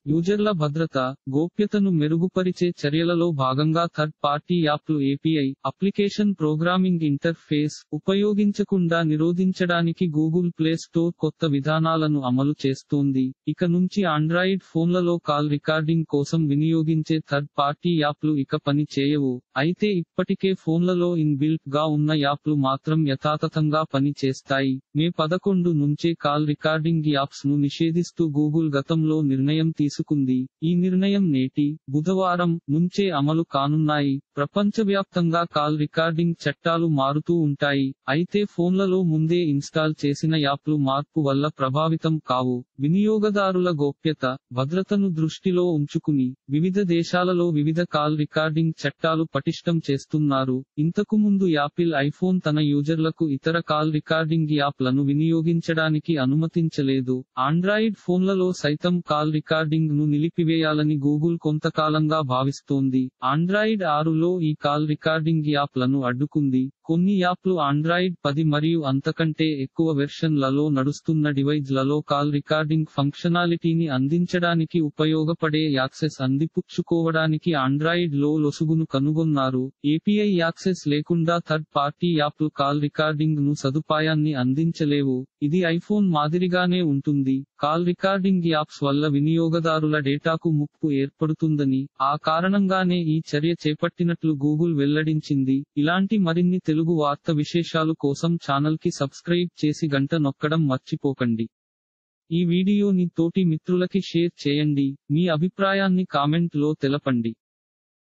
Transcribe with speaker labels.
Speaker 1: యూజర్ల భద్రత గోప్యతను మెరుగుపరిచే చర్యలలో భాగంగా థర్డ్ పార్టీ యాప్లు ఏపీఐ అప్లికేషన్ ప్రోగ్రామింగ్ ఇంటర్ఫేస్ ఉపయోగించకుండా నిరోధించడానికి గూగుల్ ప్లే స్టోర్ కొత్త విధానాలను అమలు చేస్తోంది ఇక నుంచి ఆండ్రాయిడ్ ఫోన్లలో కాల్ రికార్డింగ్ కోసం వినియోగించే థర్డ్ పార్టీ యాప్లు ఇక పని చేయవు అయితే ఇప్పటికే ఫోన్లలో ఇన్ బిల్ట్ గా ఉన్న యాప్లు మాత్రం యథాతథంగా పని చేస్తాయి మే పదకొండు నుంచే కాల్ రికార్డింగ్ యాప్స్ ను నిషేధిస్తూ గూగుల్ గతంలో నిర్ణయం తీసుకుంది ఈ నిర్ణయం నేటి బుధవారం నుంచే అమలు కానున్నాయి ప్రపంచవ్యాప్తంగా కాల్ రికార్డింగ్ చట్టాలు మారుతూ ఉంటాయి అయితే ఫోన్లలో ముందే ఇన్స్టాల్ చేసిన యాప్లు మార్పు వల్ల ప్రభావితం కావు వినియోగదారుల గోప్యత భద్రతను దృష్టిలో ఉంచుకుని వివిధ దేశాలలో వివిధ కాల్ రికార్డింగ్ చట్టాలు పటిష్టం చేస్తున్నారు ఇంతకు ముందు యాపిల్ ఐఫోన్ తన యూజర్లకు ఇతర కాల్ రికార్డింగ్ యాప్లను వినియోగించడానికి అనుమతించలేదు ఆండ్రాయిడ్ ఫోన్లలో సైతం కాల్ రికార్డింగ్ ను నిలిపివేయాలని గూగుల్ కొంతకాలంగా భావిస్తోంది ఆండ్రాయిడ్ ఆరులో ఈ కాల్ రికార్డింగ్ యాప్లను అడ్డుకుంది కొన్ని యాప్లు ఆండ్రాయిడ్ పది మరియు అంతకంటే ఎక్కువ వెర్షన్లలో నడుస్తున్న డివైజ్లలో కాల్ రికార్డింగ్ ఫంక్షనాలిటీని అందించడానికి ఉపయోగపడే యాక్సెస్ అందిపుచ్చుకోవడానికి ఆండ్రాయిడ్ లో లొసుగును కనుగొన్నారు ఏపీఐ యాక్సెస్ లేకుండా థర్డ్ పార్టీ యాప్లు కాల్ రికార్డింగ్ ను సదుపాయాన్ని అందించలేవు ఇది ఐఫోన్ మాదిరిగానే ఉంటుంది కాల్ రికార్డింగ్ యాప్స్ వల్ల వినియోగదారుల డేటాకు ముప్పు ఏర్పడుతుందని ఆ కారణంగానే ఈ చర్య చేపట్టినట్లు గూగుల్ వెల్లడించింది ఇలాంటి మరిన్ని తెలుగు వార్త విశేషాలు కోసం ఛానల్ కి సబ్స్క్రైబ్ చేసి గంట నొక్కడం మర్చిపోకండి ఈ వీడియోని తోటి మిత్రులకి షేర్ చేయండి మీ అభిప్రాయాన్ని కామెంట్ లో తెలపండి